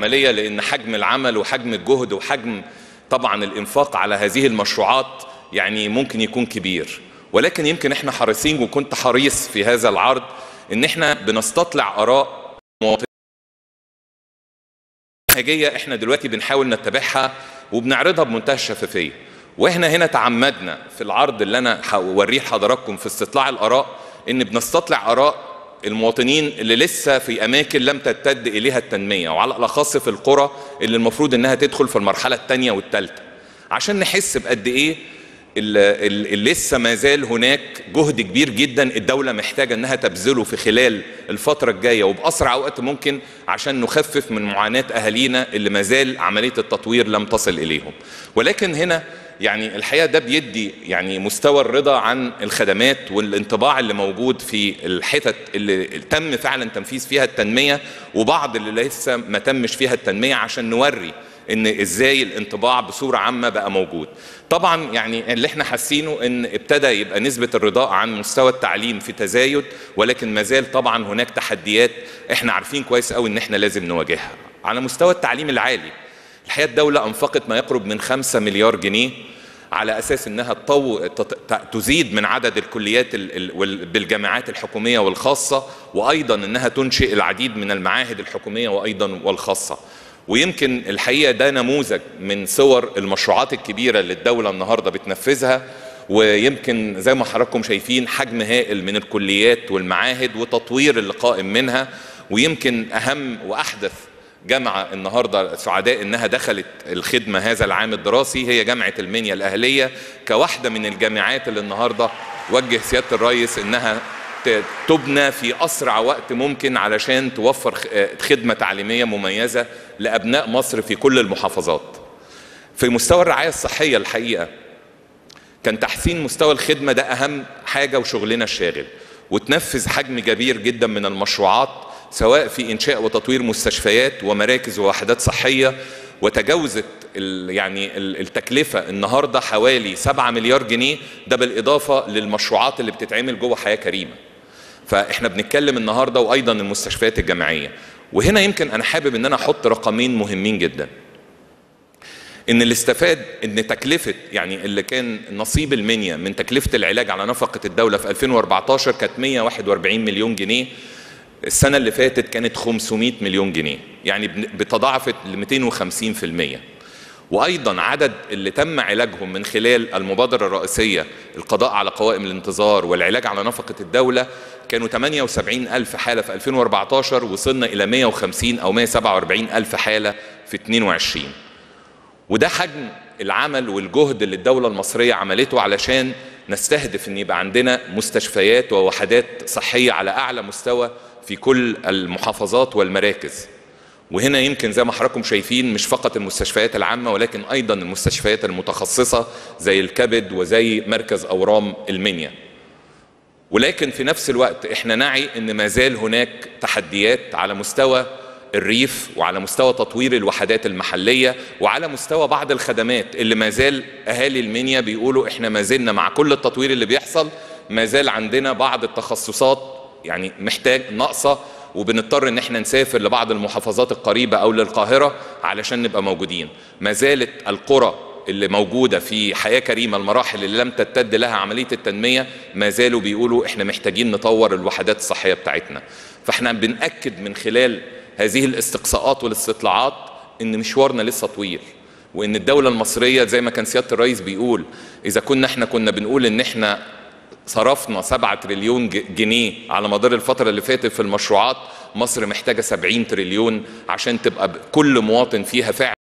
العمليه لان حجم العمل وحجم الجهد وحجم طبعا الانفاق على هذه المشروعات يعني ممكن يكون كبير ولكن يمكن احنا حريصين وكنت حريص في هذا العرض ان احنا بنستطلع اراء مواطنين منهجيه احنا دلوقتي بنحاول نتبعها وبنعرضها بمنتهى الشفافيه واحنا هنا تعمدنا في العرض اللي انا هوريه لحضراتكم في استطلاع الاراء ان بنستطلع اراء المواطنين اللي لسه في اماكن لم تمتد اليها التنميه وعلى الاخص في القرى اللي المفروض انها تدخل في المرحله الثانيه والثالثه عشان نحس بقد ايه اللي لسه ما زال هناك جهد كبير جدا الدولة محتاجة انها تبذله في خلال الفترة الجاية وبأسرع وقت ممكن عشان نخفف من معاناة أهالينا اللي ما زال عملية التطوير لم تصل إليهم ولكن هنا يعني الحقيقة ده بيدي يعني مستوى الرضا عن الخدمات والانطباع اللي موجود في الحتت اللي تم فعلا تنفيذ فيها التنمية وبعض اللي لسه ما تمش فيها التنمية عشان نوري ان ازاي الانطباع بصوره عامه بقى موجود طبعا يعني اللي احنا حاسينه ان ابتدى يبقى نسبه الرضاء عن مستوى التعليم في تزايد ولكن ما زال طبعا هناك تحديات احنا عارفين كويس قوي ان احنا لازم نواجهها على مستوى التعليم العالي الحقيقه الدوله انفقت ما يقرب من 5 مليار جنيه على اساس انها تطو... تزيد من عدد الكليات ال... بالجامعات الحكوميه والخاصه وايضا انها تنشئ العديد من المعاهد الحكوميه وايضا والخاصه ويمكن الحقيقه ده نموذج من صور المشروعات الكبيره اللي الدوله النهارده بتنفذها ويمكن زي ما حضراتكم شايفين حجم هائل من الكليات والمعاهد وتطوير اللي قائم منها ويمكن اهم واحدث جامعه النهارده سعداء انها دخلت الخدمه هذا العام الدراسي هي جامعه المنيا الاهليه كواحده من الجامعات اللي النهارده وجه سياده الرئيس انها تبنى في اسرع وقت ممكن علشان توفر خدمه تعليميه مميزه لابناء مصر في كل المحافظات. في مستوى الرعايه الصحيه الحقيقه كان تحسين مستوى الخدمه ده اهم حاجه وشغلنا الشاغل وتنفذ حجم كبير جدا من المشروعات سواء في انشاء وتطوير مستشفيات ومراكز ووحدات صحيه وتجاوزت يعني التكلفه النهارده حوالي 7 مليار جنيه ده بالاضافه للمشروعات اللي بتتعمل جوه حياه كريمه. فاحنا بنتكلم النهارده وايضا المستشفيات الجامعيه وهنا يمكن انا حابب ان انا احط رقمين مهمين جدا ان اللي استفاد ان تكلفه يعني اللي كان نصيب المنيا من تكلفه العلاج على نفقه الدوله في 2014 كانت 141 مليون جنيه السنه اللي فاتت كانت 500 مليون جنيه يعني بتضاعفت ل 250% وايضا عدد اللي تم علاجهم من خلال المبادره الرئيسيه القضاء على قوائم الانتظار والعلاج على نفقه الدوله كانوا 78 ألف حالة في 2014 وصلنا إلى 150 أو 147 ألف حالة في 22 وده حجم العمل والجهد اللي الدولة المصرية عملته علشان نستهدف أن يبقى عندنا مستشفيات ووحدات صحية على أعلى مستوى في كل المحافظات والمراكز وهنا يمكن زي ما حضراتكم شايفين مش فقط المستشفيات العامة ولكن أيضا المستشفيات المتخصصة زي الكبد وزي مركز أورام المنيا ولكن في نفس الوقت احنا نعي ان ما زال هناك تحديات على مستوى الريف وعلى مستوى تطوير الوحدات المحليه وعلى مستوى بعض الخدمات اللي ما زال اهالي المنيا بيقولوا احنا ما زلنا مع كل التطوير اللي بيحصل ما زال عندنا بعض التخصصات يعني محتاج ناقصه وبنضطر ان احنا نسافر لبعض المحافظات القريبه او للقاهره علشان نبقى موجودين ما زالت القرى اللي موجوده في حياه كريمه المراحل اللي لم تمتد لها عمليه التنميه ما زالوا بيقولوا احنا محتاجين نطور الوحدات الصحيه بتاعتنا فاحنا بناكد من خلال هذه الاستقصاءات والاستطلاعات ان مشوارنا لسه طويل وان الدوله المصريه زي ما كان سياده الرئيس بيقول اذا كنا احنا كنا بنقول ان احنا صرفنا 7 تريليون جنيه على مدار الفترة اللي فاتت في المشروعات مصر محتاجة 70 تريليون عشان تبقى كل مواطن فيها فعلا